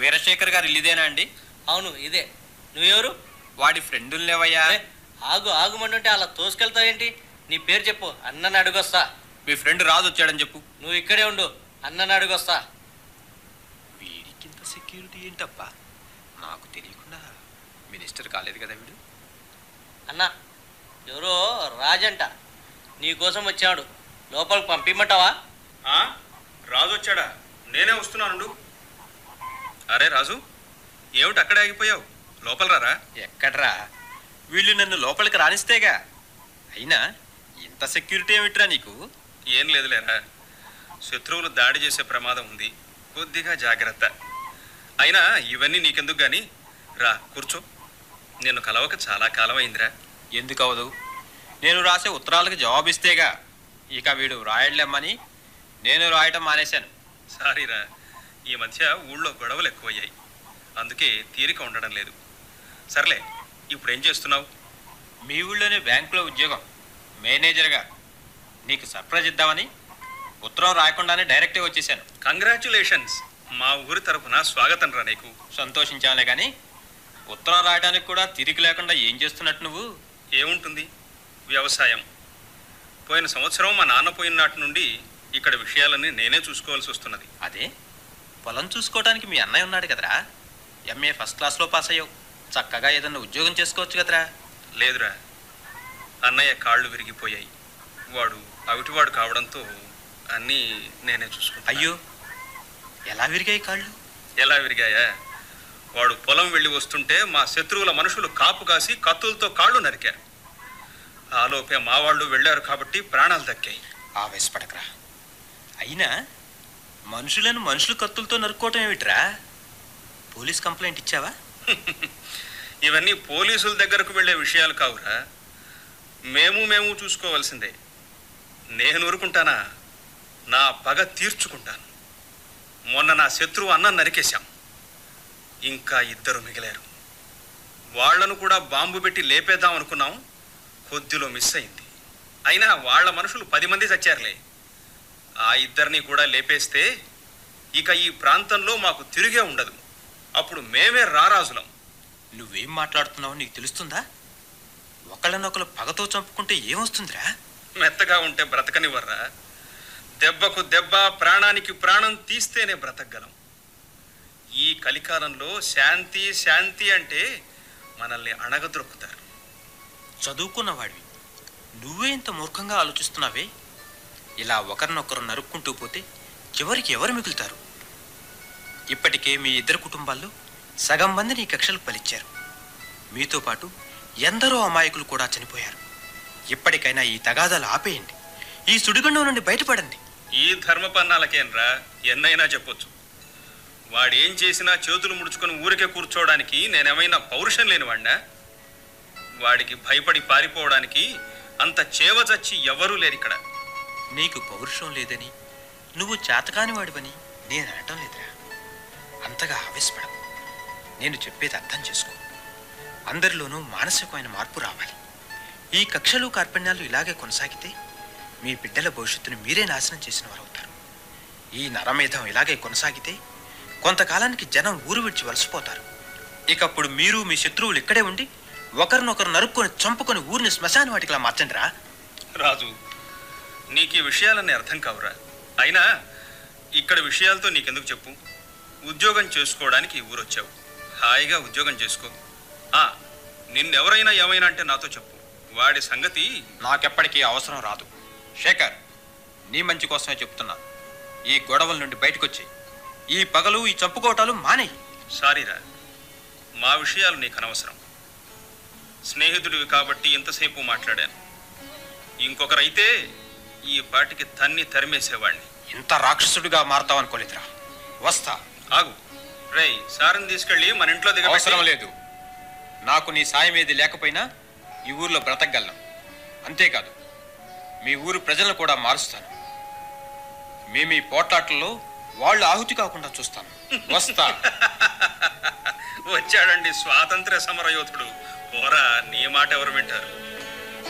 వీరశేఖర్ గారు ఇల్లుదేనా అండి అవును ఇదే నువ్వెవరు వాడి ఫ్రెండులు లేవయ్యా అరే, ఆగు ఆగుమంటుంటే అలా తోసుకెళ్తావేంటి నీ పేరు చెప్పు అన్నని అడుగొస్తా మీ ఫ్రెండ్ రాజు వచ్చాడని చెప్పు నువ్వు ఇక్కడే ఉండు అన్నని అడుగొస్తా వీడికింత సెక్యూరిటీ ఏంటబ్బా నాకు తెలియకుండా మినిస్టర్ కాలేదు కదా వీడు అన్న ఎవరో రాజంట నీ కోసం వచ్చాడు లోపలికి పంపిమ్మంటావా ఆ? రాజు వచ్చాడా నేనే వస్తున్నాను అరే రాజు ఏమిటి అక్కడే ఆగిపోయావు లోపల రారా ఎక్కడ్రా వీళ్ళు నన్ను లోపలికి రానిస్తేగా అయినా ఇంత సెక్యూరిటీ ఏమిట్రా నీకు ఏం లేదులేరా శత్రువులు దాడి చేసే ప్రమాదం ఉంది కొద్దిగా జాగ్రత్త అయినా ఇవన్నీ నీకెందుకు గాని రా కూర్చో నిన్ను కలవక చాలా కాలం అయిందిరా ఎందుకు అవదు నేను రాసే ఉత్తరాలకు జవాబిస్తేగా ఇక వీడు రాయడ్లేమ్మని నేను రాయటం మానేశాను సారీరా ఈ మధ్య ఊళ్ళో గొడవలు ఎక్కువయ్యాయి అందుకే తీరిక ఉండడం లేదు సర్లే ఇప్పుడు ఏం చేస్తున్నావు మీ ఊళ్ళోనే బ్యాంకులో ఉద్యోగం మేనేజర్గా నీకు సర్ప్రైజ్ ఇద్దామని ఉత్తరం రాయకుండానే డైరెక్ట్గా వచ్చేసాను కంగ్రాచులేషన్స్ మా ఊరి తరపున స్వాగతం రా నీకు సంతోషించాలే కానీ ఉత్తరం రాయడానికి కూడా తిరిగి లేకుండా ఏం చేస్తున్నట్టు నువ్వు ఏముంటుంది వ్యవసాయం పోయిన సంవత్సరం మా నాన్న పోయిన నాటి నుండి ఇక్కడ విషయాలన్నీ నేనే చూసుకోవాల్సి వస్తున్నది అదే పొలం చూసుకోవడానికి మీ అన్నయ్య ఉన్నాడు కదరా ఎంఏ ఫస్ట్ క్లాస్లో పాస్ అయ్యావు చక్కగా ఏదన్నా ఉద్యోగం చేసుకోవచ్చు కదరా లేదురా అన్నయ్య కాళ్ళు విరిగిపోయాయి వాడు అవిటివాడు కావడంతో అన్నీ నేనే చూసుకుంటా అయ్యో ఎలా విరిగాయి కాళ్ళు ఎలా విరిగాయా వాడు పొలం వెళ్ళి వస్తుంటే మా శత్రువుల మనుషులు కాపు కాసి కత్తులతో కాళ్ళు నరికారు ఆలోపే మా వాళ్ళు వెళ్ళారు కాబట్టి ప్రాణాలు దక్కాయి ఆవేశపడకరా అయినా మనుషులను మనుషులు కత్తులతో నరుక్కోవటం ఏమిట్రా పోలీస్ కంప్లైంట్ ఇచ్చావా ఇవన్నీ పోలీసుల దగ్గరకు వెళ్ళే విషయాలు కావురా మేము మేము చూసుకోవాల్సిందే నేను ఊరుకుంటానా నా పగ తీర్చుకుంటాను మొన్న నా శత్రువు అన్నం నరికేశాం ఇంకా ఇద్దరు మిగిలారు వాళ్లను కూడా బాంబు పెట్టి లేపేద్దాం అనుకున్నాం కొద్దిలో మిస్ అయింది అయినా వాళ్ళ మనుషులు పది మంది చచ్చారులే ఆ ఇద్దరిని కూడా లేపేస్తే ఇక ఈ ప్రాంతంలో మాకు తిరిగే ఉండదు అప్పుడు మేమే రారాజులం నువ్వేం మాట్లాడుతున్నావో నీకు తెలుస్తుందా ఒకళ్ళనొకరు పగతో చంపుకుంటే ఏమొస్తుందిరా మెత్తగా ఉంటే బ్రతకనివ్వర్రా దెబ్బకు దెబ్బ ప్రాణానికి ప్రాణం తీస్తేనే బ్రతకగలం ఈ కలికాలంలో శాంతి శాంతి అంటే మనల్ని అణగద్రొక్కుతారు చదువుకున్నవాడివి నువ్వే ఇంత మూర్ఖంగా ఆలోచిస్తున్నావే ఇలా ఒకరినొకరు నరుక్కుంటూ పోతే చివరికి ఎవరు మిగులుతారు ఇప్పటికే మీ ఇద్దరు కుటుంబాల్లో సగం మంది నీ కక్షలకు పలిచ్చారు మీతో పాటు ఎందరో అమాయకులు కూడా చనిపోయారు ఇప్పటికైనా ఈ తగాదాలు ఆపేయండి ఈ సుడిగుండం నుండి బయటపడండి ఈ ధర్మపన్నాలకేనరా ఎన్నైనా చెప్పొచ్చు వాడేం చేసినా చేతులు ముడుచుకొని ఊరికే కూర్చోవడానికి నేనేమైనా పౌరుషం లేనివాడినా వాడికి భయపడి పారిపోవడానికి అంత చేవచచ్చి ఎవరూ లేరు ఇక్కడ నీకు పౌరుషం లేదని నువ్వు చేతకాని వాడివని నేను అనటం లేదురా అంతగా ఆవేశపడకు నేను చెప్పేది అర్థం చేసుకో అందరిలోనూ మానసికమైన మార్పు రావాలి ఈ కక్షలు కార్పణ్యాలు ఇలాగే కొనసాగితే మీ బిడ్డల భవిష్యత్తును మీరే నాశనం చేసిన వారు అవుతారు ఈ నరమేధం ఇలాగే కొనసాగితే కొంతకాలానికి జనం ఊరు విడిచి వలసిపోతారు ఇకప్పుడు మీరు మీ శత్రువులు ఇక్కడే ఉండి ఒకరినొకరు నరుక్కొని చంపుకొని ఊరిని శ్మశాన వాటికిలా మార్చండి రా రాజు నీకు ఈ విషయాలన్నీ అర్థం కావురా అయినా ఇక్కడ విషయాలతో నీకెందుకు చెప్పు ఉద్యోగం చేసుకోవడానికి ఈ ఊరొచ్చావు హాయిగా ఉద్యోగం చేసుకో ఆ నిన్నెవరైనా ఏమైనా అంటే నాతో చెప్పు వాడి సంగతి నాకెప్పటికీ అవసరం రాదు శేఖర్ నీ మంచి కోసమే చెప్తున్నా ఈ గొడవల నుండి బయటకొచ్చి ఈ పగలు ఈ చంపుకోవటాలు మానేయి సారీరా మా విషయాలు నీకు అనవసరం స్నేహితుడివి కాబట్టి ఇంతసేపు మాట్లాడాను ఇంకొకరైతే ఈ పాటికి తన్ని తరిమేసేవాడిని ఇంత రాక్షసుడిగా మారతావనుకోలేదురా వస్తా ఆగు రేయ్ సార్ని తీసుకెళ్ళి మన ఇంట్లో అవసరం దిగ లేదు నాకు నీ సాయం ఏది లేకపోయినా ఈ ఊర్లో బ్రతకగలను అంతేకాదు మీ ఊరు ప్రజలను కూడా మారుస్తాను మీ మీ పోట్లాటల్లో వాళ్ళు ఆహుతి కాకుండా చూస్తాను వస్తా వచ్చాడండి స్వాతంత్ర సమరయోధుడు పోరా నీ మాట ఎవరు వింటారు